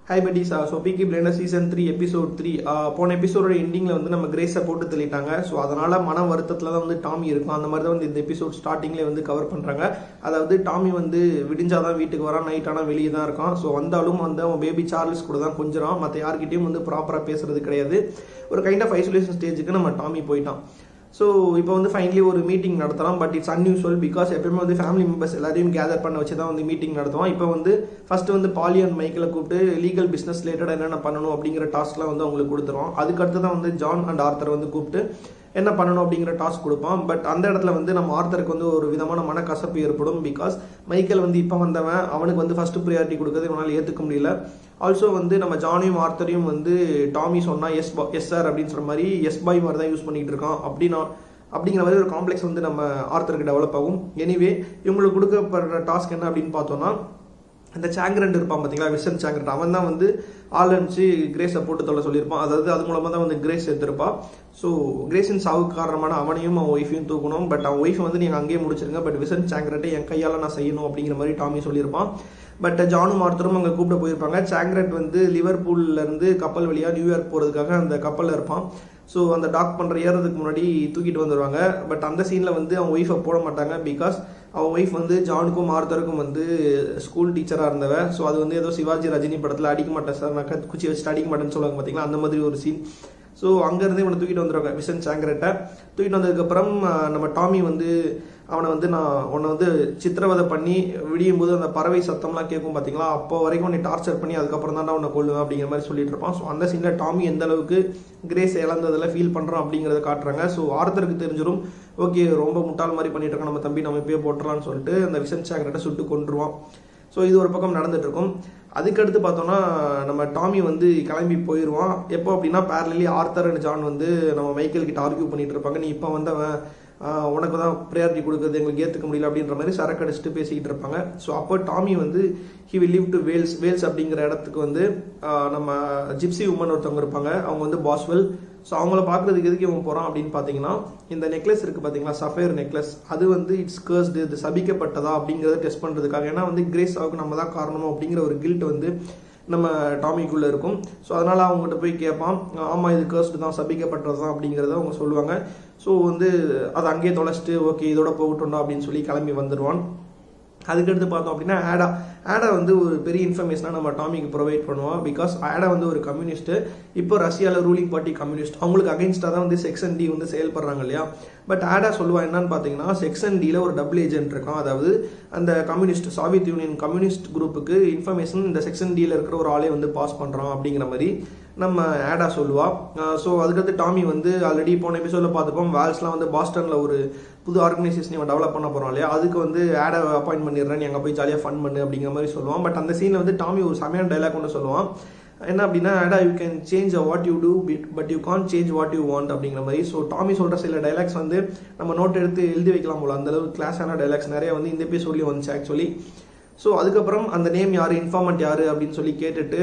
high buddies so Peaky Blinders season three episode three போன எபிசோடோட எண்டிங்கில் வந்து நம்ம கிரேஸை போட்டு தள்ளிட்டாங்க ஸோ அதனால் மன வருத்தத்தில் தான் வந்து டாமி இருக்கும் அந்த மாதிரி தான் வந்து இந்த எபிசோட் ஸ்டார்டிங்லேயே வந்து கவர் பண்ணுறாங்க அதாவது டாமி வந்து விடிஞ்சாதான் வீட்டுக்கு வரான் நைட் ஆனால் வெளியே தான் இருக்கான் ஸோ வந்தாலும் வந்து அவன் பேபி சார்ல்ஸ் கூட தான் கொஞ்சம் மற்ற யார்கிட்டயும் வந்து ப்ராப்பராக பேசுறது கிடையாது ஒரு கைண்ட் ஆஃப் ஐசோலேஷன் ஸ்டேஜுக்கு நம்ம டாமி போயிட்டான் ஸோ இப்போ வந்து ஃபைனலி ஒரு மீட்டிங் நடத்தலாம் பட் இட்ஸ் அன்யூஸ்வல் பிகாஸ் எப்பயுமே வந்து ஃபேமிலி மெம்பர்ஸ் எல்லாரையும் கேதர் பண்ண வச்சு தான் வந்து மீட்டிங் நடத்துவோம் இப்போ வந்து ஃபர்ஸ்ட் வந்து பாலி அண்ட் மைக்கில் கூப்பிட்டு லீகல் பிஸ்னஸ் ரிலேட்டட் என்னென்ன பண்ணணும் அப்படிங்கிற டாஸ்க்லாம் வந்து அவங்களுக்கு கொடுத்துரும் அதுக்கடுத்து தான் வந்து ஜான் அண்ட் ஆர்த்தர் வந்து கூப்பிட்டு என்ன பண்ணணும் அப்படிங்கிற டாஸ்க் கொடுப்பான் பட் அந்த இடத்துல வந்து நம்ம ஆர்த்தருக்கு வந்து ஒரு விதமான மனக்கசப்பு ஏற்படும் பிகாஸ் மைக்கேல் வந்து இப்போ வந்தவன் அவனுக்கு வந்து ஃபர்ஸ்ட் ப்ரியாரிட்டி கொடுக்கறது இவனால் ஏற்றுக்க முடியல ஆல்சோ வந்து நம்ம ஜானியும் ஆர்த்தரையும் வந்து டாமி சொன்னா எஸ் எஸ் சார் அப்படின்னு சொல்ற மாதிரி எஸ் பாய் மாதிரி தான் யூஸ் பண்ணிட்டு இருக்கான் அப்படின்னா அப்படிங்கிற மாதிரி ஒரு காம்ப்ளெக்ஸ் வந்து நம்ம ஆர்த்தருக்கு டெவலப் ஆகும் எனிவே இவங்களுக்கு கொடுக்கப்படுற டாஸ்க் என்ன அப்படின்னு பார்த்தோம்னா அந்த சாங்கரண்ட் இருப்பான் பார்த்தீங்களா விசன் சாங்கரண்ட் அவன் தான் வந்து ஆள் அனுப்பிச்சு கிரேஸை போட்டு தொல்ல சொல்லியிருப்பான் அதாவது அது மூலமாக தான் வந்து கிரேஸ் எடுத்திருப்பான் ஸோ கிரேஸின் சாவுக்கு காரணமான அவனையும் அவன் ஒய்ஃபையும் தூக்கணும் பட் அவன் ஒய்ஃப் வந்து நீங்கள் அங்கேயே முடிச்சிருங்க பட் விசன் சாங்கரட்டை என் கையால் நான் செய்யணும் அப்படிங்கிற மாதிரி டாமி சொல்லியிருப்பான் பட் ஜானும் ஆர்த்தரும் அங்கே கூப்பிட்டு போயிருப்பாங்க சாங்கரட் வந்து லிவர்பூல்ல இருந்து கப்பல் வழியாக நியூயார்க் போகிறதுக்காக அந்த கப்பலில் இருப்பான் ஸோ அந்த டாக் பண்ணுற ஏறதுக்கு முன்னாடி தூக்கிட்டு வந்துடுவாங்க பட் அந்த சீனில் வந்து அவன் ஒய்ஃபை போட மாட்டாங்க பிகாஸ் அவன் ஒய்ஃப் வந்து ஜானுக்கும் ஆர்த்தருக்கும் வந்து ஸ்கூல் டீச்சராக இருந்தவ ஸோ அது வந்து ஏதோ சிவாஜி ரஜினி படத்தில் அடிக்க மாட்டேன் சார் நான் குச்சி வச்சுட்டு அடிக்க மாட்டேன்னு சொல்லுவாங்க பார்த்தீங்களா அந்த மாதிரி ஒரு சீன் ஸோ அங்கேருந்து இவனை தூக்கிட்டு வந்துடுவாங்க விசன் சாங்கரட்டை தூக்கிட்டு வந்ததுக்கப்புறம் நம்ம டாமி வந்து அவனை வந்து நான் உன்னை வந்து சித்திரவதை பண்ணி விடியும் போது அந்த பறவை சத்தம்லாம் கேட்கும் பார்த்தீங்களா அப்போ வரைக்கும் உன்னை டார்ச்சர் பண்ணி அதுக்கப்புறம் தான் உன்னை கொள்ளுவேன் அப்படிங்கிற மாதிரி சொல்லிட்டு இருப்பான் ஸோ அந்த சீனில் டாமி எந்த அளவுக்கு கிரேஸ் இழந்ததில் ஃபீல் பண்ணுறான் அப்படிங்கிறத காட்டுறாங்க ஸோ ஆர்த்தருக்கு தெரிஞ்சிடும் ஓகே ரொம்ப முட்டாள் மாதிரி பண்ணிட்டு இருக்கான் நம்ம தம்பி நம்ம இப்பயே போட்டுறான்னு சொல்லிட்டு அந்த விசன் சாங்கரட்டை சுட்டு கொண்டுருவான் ஸோ இது ஒரு பக்கம் நடந்துட்டு இருக்கும் அதுக்கடுத்து பார்த்தோம்னா நம்ம டாமி வந்து கிளம்பி போயிடுவான் எப்போ அப்படின்னா பேரலி ஆர்த்தர் அண்ட் ஜான் வந்து நம்ம மைக்கேல் கிட்ட ஆர்கியூ பண்ணிட்டு இருப்பாங்க நீ இப்போ வந்தவன் உனக்கு தான் ப்ரையாரிட்டி கொடுக்குறது எங்களுக்கு ஏற்றுக்க முடியல அப்படின்ற மாதிரி சரக்கு அடிச்சுட்டு பேசிக்கிட்டு இருப்பாங்க ஸோ அப்போ டாமி வந்து he will leave to Wales Wales அப்படிங்கிற இடத்துக்கு வந்து நம்ம ஜிப்சி உமன் ஒருத்தவங்க இருப்பாங்க அவங்க வந்து பாஸ்வெல் ஸோ அவங்கள பார்க்குறதுக்கு எதுக்கு இவன் போகிறான் அப்படின்னு பார்த்தீங்கன்னா இந்த நெக்லஸ் இருக்குது பார்த்தீங்களா சஃபேர் நெக்லஸ் அது வந்து இட்ஸ் கேர்ஸ்டு இது சபிக்கப்பட்டதா அப்படிங்கிறத டெஸ்ட் பண்ணுறதுக்காக ஏன்னா வந்து கிரேஸ் ஆகுக்கு நம்ம தான் காரணமோ அப்படிங்கிற ஒரு கில்ட் வந்து நம்ம டாமிக்குள்ளே இருக்கும் ஸோ அதனால் அவங்ககிட்ட போய் கேட்பான் ஆமாம் இது கேர்ஸ்டு தான் சபிக்கப்பட்டது தான் அப்படிங்கிறத அவங்க சொல்லுவாங்க ஸோ வந்து அதை அங்கேயே தொலைச்சிட்டு ஓகே இதோட போகட்டும்டா அப்படின்னு சொல்லி கிளம்பி வந்துடுவான் அதுக்கடுத்து பார்த்தோம் அப்படின்னா ஆடா ஆடா வந்து ஒரு பெரிய இன்ஃபர்மேஷனாக நம்ம டாமிக்கு ப்ரொவைட் பண்ணுவோம் பிகாஸ் ஆடா வந்து ஒரு கம்யூனிஸ்ட் இப்போ ரஷ்யாவில் ரூலிங் பார்ட்டி கம்யூனிஸ்ட் அவங்களுக்கு அகைன்ஸ்டாக தான் வந்து செக்ஷன் டி வந்து செயல்படுறாங்க இல்லையா பட் ஆடா சொல்லுவா என்னன்னு பார்த்தீங்கன்னா செக்ஷன் டியில் ஒரு டபுள் ஏஜென்ட் இருக்கான் அதாவது அந்த கம்யூனிஸ்ட் சாவியத் யூனியன் கம்யூனிஸ்ட் குரூப்புக்கு இன்ஃபர்மேஷன் இந்த செக்ஷன் டியில் இருக்கிற ஒரு ஆளே வந்து பாஸ் பண்ணுறான் அப்படிங்கிற மாதிரி நம்ம ஆடா சொல்லுவா ஸோ அதுக்கடுத்து டாமி வந்து ஆல்ரெடி போன எபிசோடில் பார்த்துப்போம் வேல்ஸ்லாம் வந்து பாஸ்டனில் ஒரு புது ஆர்கனைசேஷன் இவன் டெவலப் பண்ண போகிறோம் இல்லையா அதுக்கு வந்து ஆடை அப்பாயின்ட் பண்ணிடுறேன் நீ அங்கே போய் ஜாலியாக ஃபன் பண்ணு அப்படிங்கிற மாதிரி சொல்லுவான் பட் அந்த சீனில் வந்து டாமி ஒரு செமையான டைலாக் ஒன்று சொல்லுவான் என்ன அப்படின்னா ஆடா you can change what you do but you can't change what you want அப்படிங்கிற மாதிரி ஸோ டாமி சொல்கிற சில டைலாக்ஸ் வந்து நம்ம நோட் எடுத்து எழுதி வைக்கலாம் போல அந்த அளவுக்கு கிளாஸான டைலாக்ஸ் நிறைய வந்து இந்த எபிசோட்லேயும் வந்துச்சு ஆக்சுவலி ஸோ அதுக்கப்புறம் அந்த நேம் யார் இன்ஃபார்மண்ட் யார் அப்படின்னு சொல்லி கேட்டுட்டு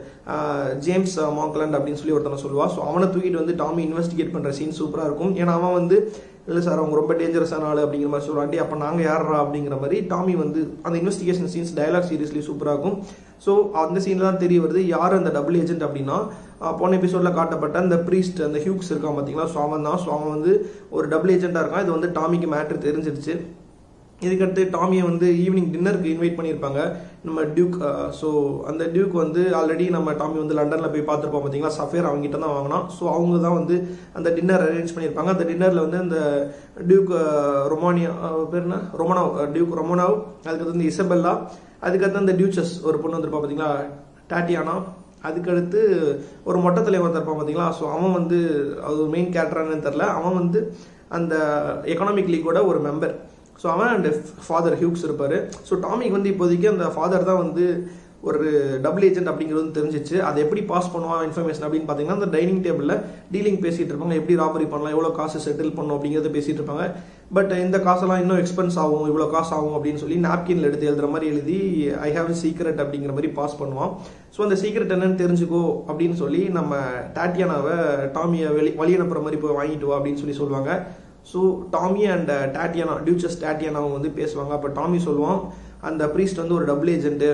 ஜேம்ஸ் மாங்க்லாண்ட் அப்படின்னு சொல்லி ஒருத்தனை சொல்லுவா ஸோ அவனை தூக்கிட்டு வந்து டாமி இன்வெஸ்டிகேட் பண்ணுற சீன் சூப்பராக இருக்கும் ஏன்னா அவன் வந்து இல்லை சார் அவங்க ரொம்ப டேஞ்சரஸான ஆள் அப்படிங்கிற மாதிரி சொல்லுவாண்டி அப்போ நாங்கள் யாரா அப்படிங்கிற மாதிரி டாமி வந்து அந்த இன்வெஸ்டிகேஷன் சீன்ஸ் டயலாக் சீரியஸ்லி சூப்பராக இருக்கும் ஸோ அந்த சீனில் தான் தெரிய வருது யார் அந்த டபுள் ஏஜென்ட் அப்படின்னா போன எபிசோடில் காட்டப்பட்ட அந்த ப்ரீஸ்ட் அந்த ஹியூக்ஸ் இருக்கான் பார்த்தீங்களா ஸோ அவன் தான் ஸோ அவன் வந்து ஒரு டபுள் ஏஜென்ட்டாக இருக்கான் இது வந்து டாமிக்கு மேட்ரு தெரிஞ்சிருச்சு இதுக்கடுத்து டாமியை வந்து ஈவினிங் டின்னருக்கு இன்வைட் பண்ணியிருப்பாங்க நம்ம டியூக் ஸோ அந்த டியூக் வந்து ஆல்ரெடி நம்ம டாமி வந்து லண்டனில் போய் பார்த்துருப்போம் பார்த்தீங்களா சஃபேர் அவங்ககிட்ட தான் வாங்கினோம் ஸோ அவங்க தான் வந்து அந்த டின்னர் அரேஞ்ச் பண்ணியிருப்பாங்க அந்த டின்னரில் வந்து அந்த டியூக் ரொமானியா பேர் என்ன ரொமனோவ் டியூக் ரொமனோவ் அதுக்கடுத்து வந்து இசபெல்லா அதுக்கடுத்து அந்த டியூச்சஸ் ஒரு பொண்ணு வந்திருப்பா பார்த்தீங்களா டாட்டியானா அதுக்கடுத்து ஒரு மொட்டை தலைவன் வந்திருப்பான் பார்த்தீங்களா ஸோ அவன் வந்து அது மெயின் கேரக்டரானு தெரில அவன் வந்து அந்த எக்கனாமிக் லீக்கோட ஒரு மெம்பர் ஸோ அவன் அண்ட் ஃபாதர் ஹியூக்ஸ் இருப்பார் ஸோ டாமிக்கு வந்து இப்போதைக்கு அந்த ஃபாதர் தான் வந்து ஒரு டபுள் ஏஜென்ட் அப்படிங்கிறது வந்து தெரிஞ்சிச்சு அதை எப்படி பாஸ் பண்ணுவான் இன்ஃபர்மேஷன் அப்படின்னு பார்த்தீங்கன்னா அந்த டைனிங் டேபிளில் டீலிங் பேசிகிட்டு இருப்பாங்க எப்படி ராபரி பண்ணலாம் எவ்வளோ காசு செட்டில் பண்ணும் அப்படிங்கிறத பேசிகிட்டு இருப்பாங்க பட் இந்த காசெல்லாம் இன்னும் எக்ஸ்பென்ஸ் ஆகும் இவ்வளோ காசு ஆகும் அப்படின்னு சொல்லி நாப்கின்ல எடுத்து எழுதுற மாதிரி எழுதி ஐ ஹாவ் சீக்ரெட் அப்படிங்கிற மாதிரி பாஸ் பண்ணுவான் ஸோ அந்த சீக்ரெட் என்னன்னு தெரிஞ்சுக்கோ அப்படின்னு சொல்லி நம்ம டாட்டியானாவை டாமியை வெளி வழி அனுப்புற மாதிரி போய் வாங்கிட்டு வா அப்படின்னு சொல்லி சொல்லுவாங்க so Tommy and Tatiana duchess Tatiana வந்து பேசுவாங்க அப்போ டாமி சொல்லுவான் அந்த ப்ரீஸ்ட் வந்து ஒரு டபுள் ஏஜென்ட்டு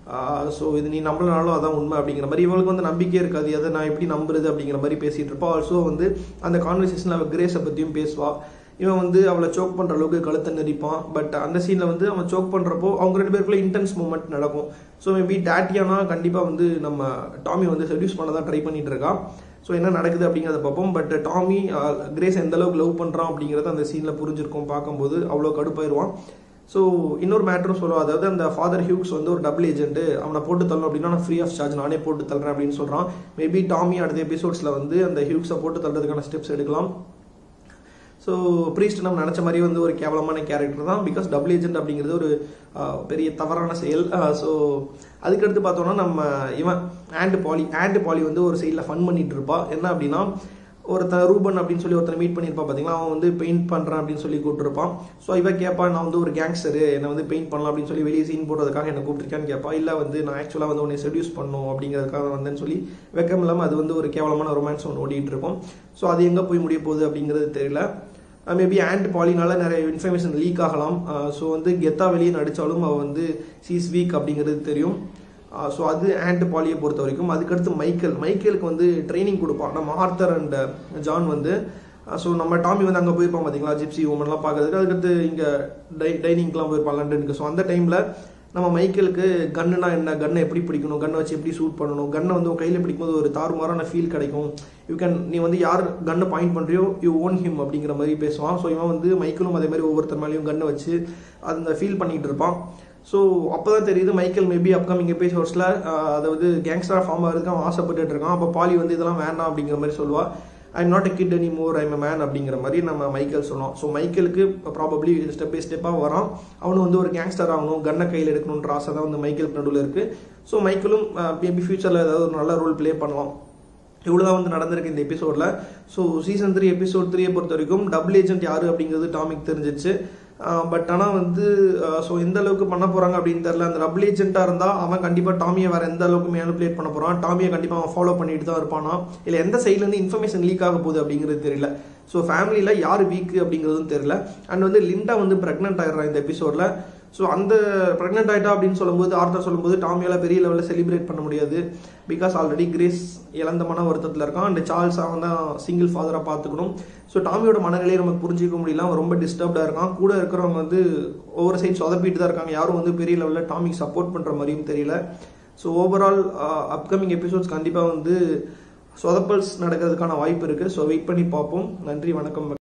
ஸோ இது நீ நம்பலனாலும் அதான் உண்மை அப்படிங்கிற மாதிரி இவளுக்கு வந்து நம்பிக்கையே இருக்காது அதை நான் எப்படி நம்புறது அப்படிங்கிற மாதிரி பேசிட்டு இருப்பா ஆல்சோ வந்து அந்த கான்வர்சேஷனில் அவள் கிரேஸை பற்றியும் பேசுவா இவன் வந்து அவளை சோக் பண்ணுற அளவுக்கு கழுத்தை நெரிப்பான் பட் அந்த சீனில் வந்து அவன் சோக் பண்ணுறப்போ அவங்க ரெண்டு பேருக்குள்ள இன்டென்ஸ் மூமெண்ட் நடக்கும் ஸோ மேபி டேட்டியானா கண்டிப்பாக வந்து நம்ம டாமி வந்து செடியூஸ் பண்ண தான் ட்ரை பண்ணிட்டு இருக்கான் ஸோ என்ன நடக்குது அப்படிங்கிறத பார்ப்போம் பட் டாமி கிரேஸ் எந்த அளவுக்கு லவ் பண்ணுறான் அப்படிங்கிறத அந்த சீனில் புரிஞ்சிருக்கும் பார்க்கும்போது அவ்வளோ கடுப்பாயிருவான் ஸோ இன்னொரு மேட்டரும் சொல்லுவோம் அதாவது அந்த ஃபாதர் ஹியூக்ஸ் வந்து ஒரு டபுள் ஏஜென்ட் அவனை போட்டு தள்ளணும் அப்படின்னா நான் ஃப்ரீ ஆஃப் சார்ஜ் நானே போட்டு தள்ளுறேன் அப்படின்னு சொல்கிறான் மேபி டாமி அடுத்த எபிசோட்ஸில் வந்து அந்த ஹியூக்ஸை போட்டு தள்ளுறதுக்கான ஸ்டெப்ஸ் எடுக்கலாம் ஸோ ப்ரீஸ்ட் நம்ம நினச்ச மாதிரி வந்து ஒரு கேவலமான கேரக்டர் தான் பிகாஸ் டபுள் ஏஜென்ட் அப்படிங்கிறது ஒரு பெரிய தவறான செயல் ஸோ அதுக்கடுத்து பார்த்தோன்னா நம்ம இவன் ஆண்ட் பாலி ஆண்ட் பாலி வந்து ஒரு சைடில் ஃபன் பண்ணிட்டு இருப்பா என்ன அப்படின்னா ஒருத்தன் ரூபன் அப்படின்னு சொல்லி ஒருத்தனை மீட் பண்ணியிருப்பா பார்த்தீங்களா அவன் வந்து பெயிண்ட் பண்ணுறான் அப்படின்னு சொல்லி கூப்பிட்டுருப்பான் ஸோ இவன் கேட்பா நான் வந்து ஒரு கேங்ஸ்டரு என்னை வந்து பெயிண்ட் பண்ணலாம் அப்படின்னு சொல்லி வெளியே சீன் போடுறதுக்காக என்ன கூப்பிட்டுருக்கான்னு கேட்பா இல்லை வந்து நான் ஆக்சுவலாக வந்து உன்னை செடியூஸ் பண்ணும் அப்படிங்கிறதுக்காக வந்தேன்னு சொல்லி வெக்கம் இல்லாமல் அது வந்து ஒரு கேவலமான ரொமான்ஸ் ஒன்று ஓடிட்டு இருக்கும் ஸோ அது எங்கே போய் முடிய போகுது அப்படிங்கிறது தெரியல மேபி ஆண்ட் பாலினால நிறைய இன்ஃபர்மேஷன் லீக் ஆகலாம் ஸோ வந்து கெத்தா வெளியே நடித்தாலும் அவள் வந்து சீஸ் வீக் அப்படிங்கிறது தெரியும் ஸோ அது ஆண்ட் பாலியை பொறுத்த வரைக்கும் அதுக்கடுத்து மைக்கேல் மைக்கேலுக்கு வந்து ட்ரைனிங் கொடுப்பான் நம்ம ஆர்த்தர் அண்ட் ஜான் வந்து ஸோ நம்ம டாமி வந்து அங்கே போயிருப்போம் பார்த்தீங்களா ஜிப்சி உமன்லாம் பார்க்கறதுக்கு அதுக்கடுத்து இங்கே டை டைனிங்க்கெலாம் போயிருப்பான் லண்டனுக்கு ஸோ அந்த டைமில் நம்ம மைக்கேலுக்கு கன்னுனா என்ன கன்னை எப்படி பிடிக்கணும் கன்னை வச்சு எப்படி ஷூட் பண்ணணும் கன்னை வந்து உன் கையில் பிடிக்கும்போது ஒரு தாறுமாறான ஃபீல் கிடைக்கும் யூ கேன் நீ வந்து யார் கன்னை பாயிண்ட் பண்ணுறியோ யூ ஓன் ஹிம் அப்படிங்கிற மாதிரி பேசுவான் ஸோ இவன் வந்து மைக்கேலும் அதே மாதிரி ஒவ்வொருத்தர் மேலேயும் கன்னை வச்சு அந்த ஃபீல் பண்ணிகிட்டு இருப்பான் ஸோ அப்போ தான் தெரியுது மைக்கேல் மேபி அப்கமிங் எபிசோட்ஸில் அதாவது கேங்ஸ்டராக ஃபார்ம் ஆகிறதுக்கு அவன் ஆசைப்பட்டுட்டு இருக்கான் அப்போ பாலி வந்து இதெல்லாம் வேண்டாம் அப்படிங்கிற மாதிரி சொல்லுவா I'm not a kid any more I'm a man அப்படிங்கிற மாதிரி நம்ம மைக்கேல் சொன்னோம் ஸோ மைக்கேலுக்கு ப்ராபப்ளி ஸ்டெப் பை ஸ்டெப்பாக வரான் அவனும் வந்து ஒரு கேங்ஸ்டர் ஆகணும் கன்னை கையில் எடுக்கணுன்ற ஆசை தான் வந்து மைக்கேலுக்கு நடுவில் இருக்குது ஸோ மைக்கேலும் மேபி ஃபியூச்சரில் ஏதாவது ஒரு நல்ல ரோல் ப்ளே பண்ணலாம் இவ்வளோதான் வந்து நடந்திருக்கு இந்த எபிசோடில் ஸோ சீசன் த்ரீ எபிசோட் த்ரீயை பொறுத்த வரைக்கும் டபுள் ஏஜென்ட் யார் அப்படிங்கிறது டாமிக் தெரிஞ்சிச்சு பட் ஆனால் வந்து ஸோ எந்த அளவுக்கு பண்ண போகிறாங்க அப்படின்னு தெரில அந்த டபுள் ஏஜென்ட்டாக இருந்தால் அவன் கண்டிப்பாக டாமியை வேறு எந்த அளவுக்கு மேனுப்ளேட் பண்ண போகிறான் டாமியை கண்டிப்பாக அவன் ஃபாலோ பண்ணிட்டு தான் இருப்பானா இல்லை எந்த சைட்லேருந்து இன்ஃபர்மேஷன் லீக் ஆக போகுது அப்படிங்கிறது தெரியல ஸோ ஃபேமிலியில் யார் வீக் அப்படிங்கிறதும் தெரியல அண்ட் வந்து லிண்டா வந்து ப்ரெக்னென்ட் ஆயிடுறான் இந்த எபிசோடில் ஸோ அந்த ப்ரெக்னென்ட் ஆகிட்டா அப்படின்னு சொல்லும்போது ஆர்த்தர் சொல்லும்போது டாமியால் பெரிய லெவலில் செலிப்ரேட் பண்ண முடியாது பிகாஸ் ஆல்ரெடி கிரேஸ் இழந்த மன வருத்தத்தில் இருக்கான் அண்ட் சார்ல்ஸ் அவன் தான் சிங்கிள் ஃபாதராக பார்த்துக்கணும் ஸோ டாமியோட மனநிலையை நமக்கு புரிஞ்சிக்க முடியல அவன் ரொம்ப டிஸ்டர்ப்டாக இருக்கான் கூட இருக்கிறவங்க வந்து ஒவ்வொரு சைட் சொதப்பிட்டு தான் இருக்காங்க யாரும் வந்து பெரிய லெவலில் டாமிக் சப்போர்ட் பண்ணுற மாதிரியும் தெரியல ஸோ ஓவரால் அப்கமிங் எபிசோட்ஸ் கண்டிப்பாக வந்து சொதப்பல்ஸ் நடக்கிறதுக்கான வாய்ப்பு இருக்குது ஸோ வெயிட் பண்ணி பார்ப்போம் நன்றி வணக்கம்